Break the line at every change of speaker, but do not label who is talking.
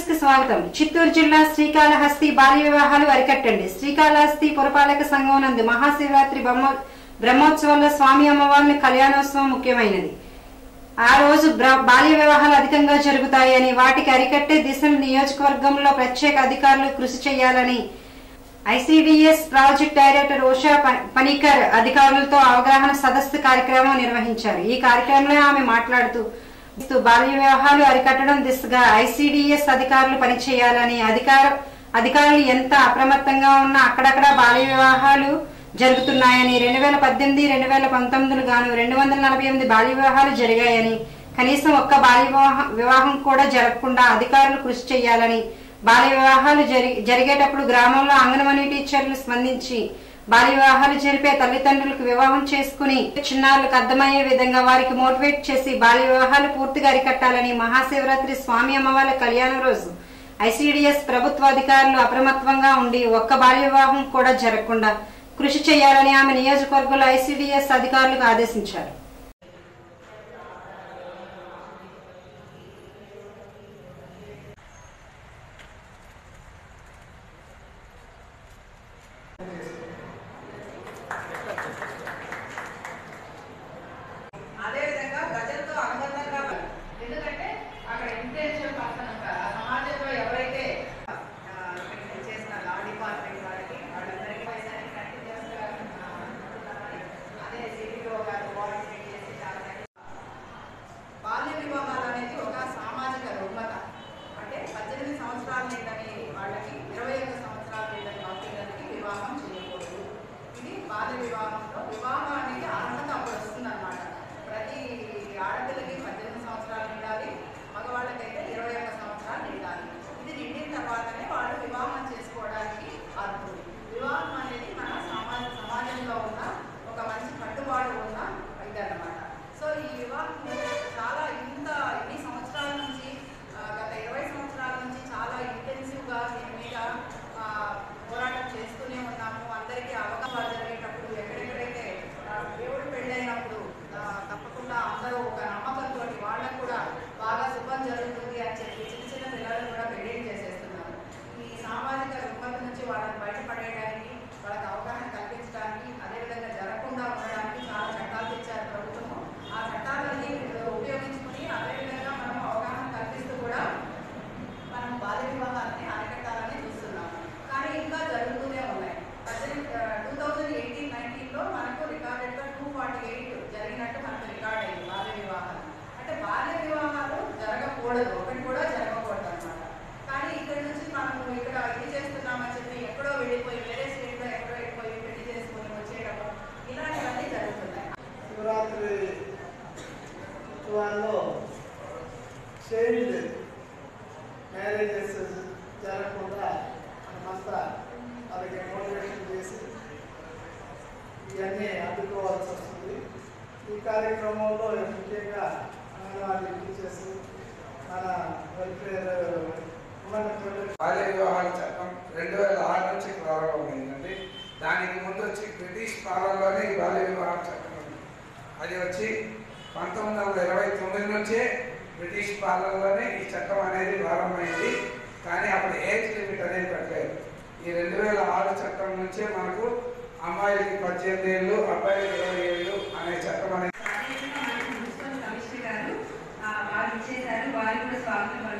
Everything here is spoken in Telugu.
కి స్వాగతం చిత్తూరు జిల్లా శ్రీకాళహస్తి బాల్య వివాహాలు అరికట్టండి శ్రీకాళహస్తి పురపాలక సంఘం నందు మహాశివరాత్రి బ్రహ్మో- బ్రహ్మోత్సవాల్లో స్వామి అమ్మవారిని కళ్యాణోత్సవం ముఖ్యమైనది ఆ రోజు బ్ర- బాల్య వివాహాలు అధికంగా జరుగుతాయని వాటికి అరికట్టే దిశను నియోజకవర్గంలో ప్రత్యేక అధికారులు కృషి చేయాలని ఐసిడిఎస్ ప్రాజెక్ట్ డైరెక్టర్ ఉషా ప- పనికర్ అధికారులతో అవగాహన సదస్సు కార్యక్రమం నిర్వహించారు ఈ కార్యక్రమంలో ఆమె మాట్లాడుతూ ఇస్తూ బాల్య వివాహాలు అరికట్టడం దిశగా ఐసిడిఎస్ అధికారులు పనిచేయాలని అధికార అధికారులు ఎంత అప్రమత్తంగా ఉన్నా అక్కడక్కడ బాల్య వివాహాలు జరుగుతున్నాయని రెండు వేల పద్దెనిమిది రెండు వేల పంతొమ్మిదిలు గాను రెండు వందల నలభై ఎనిమిది బాల్య వివాహాలు జరిగాయని కనీసం ఒక్క బాల్య వివాహ- వివాహం కూడా జరగకుండా అధికారులు కృషి చేయాలని బాల్య వివాహాలు జరి- జరిగేటప్పుడు గ్రామంలో అంగన్వాడీ టీచర్లు స్పందించి బాల్య వివాహాలు జరిపే తల్లిదండ్రులకు వివాహం చేసుకుని చిన్నారులకు అర్థమయ్యే విధంగా వారికి మోటివేట్ చేసి బాల్య వివాహాలు పూర్తిగా అరికట్టాలని మహాశివరాత్రి స్వామి అమ్మవారి కళ్యాణం రోజు ఐసిడిఎస్ ప్రభుత్వ అధికారులు అప్రమత్తంగా ఉండి ఒక్క బాల్య వివాహం కూడా జరగకుండా కృషి చేయాలని ఆమె నియోజకవర్గంలో ఐసిడిఎస్ అధికారులకు ఆదేశించారు
అదేవిధంగా ప్రజలతో అనుబంధంగా ఎందుకంటే అక్కడ ఇన్ఫ్లుయెన్షియల్ పర్సన్ ఉంటారు ఆ సమాజంలో ఎవరైతే ఆ, ఇక్కడ చేసిన లా డిపార్ట్మెంట్ వాళ్ళకి వాళ్ళందరికీ వైజాగ్ కంటిన్యూస్గా అదే సిటీలో గారు కోఆర్డినేట్ చేసి చాలా బాల్య వివాహాలు అనేది ఒక సామాజిక రుగ్మత అంటే పద్దెనిమిది సంవత్సరాల నిండని వాళ్ళకి ఇరవై ఒక్క సంవత్సరాల నిండని పిల్లలకి వివాహం చేయకూడదు ఇది బాల్య వివాహంలో వివాహం అనేది అర్హత అప్పుడు వస్తుంది అనమాట ప్రతి ఆడపిల్లకి పద్దెనిమిది సంవత్సరాలు నిండాలి మగవాళ్ళకైతే ఇరవై ఒక్క సంవత్సరాలు నిండాలి ఇది నిండిన తర్వాతనే వాళ్ళు వివాహం చేసుకోవడానికి అర్హులు వివాహం అనేది మన సమాజ సమాజంలో ఉన్న ఒక మంచి కట్టుబాటు ఉన్న ఇదన్నమాట సో ఈ వివాహం చాలా ఇంత ఇన్ని సంవత్సరాల నుంచి ఆ, గత ఇరవై సంవత్సరాల నుంచి చాలా ఇంటెన్సివ్గా దీని మీద ఆ, పోరాటం చేస్తూనే ఉన్నాము అందరికీ అవగాహన జరిగేటప్పుడు ఎక్కడెక్కడైతే ఆ, దేవుడు పెళ్ళైనప్పుడు ఆ, తప్పకుండా అందరూ ఒక నమ్మకంతో వాళ్ళకు కూడా బాగా శుభం జరుగుతుంది అని చెప్పి చిన్న చిన్న పిల్లలను కూడా పెళ్లి చేసేస్తున్నారు ఈ సామాజిక రుగ్మత నుంచి వాళ్ళని బయటపడేయడానికి వాళ్ళకి అవగాహన కల్పించడానికి అదేవిధంగా జరగకుండా ఉండడానికి చాలా చట్టాలు తెచ్చారు ప్రభుత్వము ఆ చట్టాలని ఉపయోగించుకుని అదేవిధంగా మనం అవగాహన కల్పిస్తూ కూడా మనం బాల్య వివాహాలని అరికట్టాలని చూస్తున్నాము కానీ ఇంకా జరుగుతూనే ఉన్నాయి టూ థౌజండ్ ఎయిటీన్ నైన్టీన్లో మనకు రికార్డెడ్గా టూ ఫార్టీ ఎయిట్ జరిగినట్టు మనకు రికార్డ్ అయింది బాల్య వివాహాలు అంటే బాల్య వివాహాలు జరగకూడదు ఒకటి కూడా జరగకూడదు అనమాట కానీ ఇక్కడ నుంచి మనము ఇక్కడ ఇది చేస్తున్నామని చెప్పి ఎక్కడో వెళ్ళిపోయి వేరే స్టేట్లో ఎక్కడో వెళ్ళిపోయి పెళ్లి చేసుకొని వచ్చేటప్పుడు ఇలాంటివన్నీ జరుగుతున్నాయి
శివరాత్రి ఉత్సవాల్లో చైల్డ్ మ్యారేజెస్ జరగకుండా మనమంతా వాళ్ళకి మోటివేషన్ చేసి ఇవన్నీ అడ్డుకోవాల్సి వస్తుంది ఈ కార్యక్రమంలో ముఖ్యంగా అంగన్వాడీ టీచర్స్ మన వెల్ఫేర్ ఉమెన్ వెల్ఫేర్
బాల్య వివాహాల చట్టం రెండు వేల ఆరు నుంచి ప్రారంభమైందండి దానికి ముందు వచ్చి బ్రిటిష్ పాలనలోనే ఈ బాల్య వివాహాల చట్టం ఉంది అది వచ్చి పంతొమ్మిది వందల ఇరవై తొమ్మిది నుంచే బ్రిటిష్ పాలనలోనే ఈ చట్టం అనేది ప్రారంభమైంది కానీ అప్పుడు ఏజ్ లిమిట్ అనేది పెట్టలేదు ఈ రెండు వేల ఆరు చట్టం నుంచే మనకు అమ్మాయిలకి పద్దెనిమిది ఏళ్ళు అబ్బాయిలకి ఇరవై ఏళ్ళు అనే చట్టం అనేది
అదేవిధంగా మనకి మున్సిపల్ కమిషనర్ గారు ఆ, వారు ఇచ్చేశారు వారికి కూడా స్వాగతం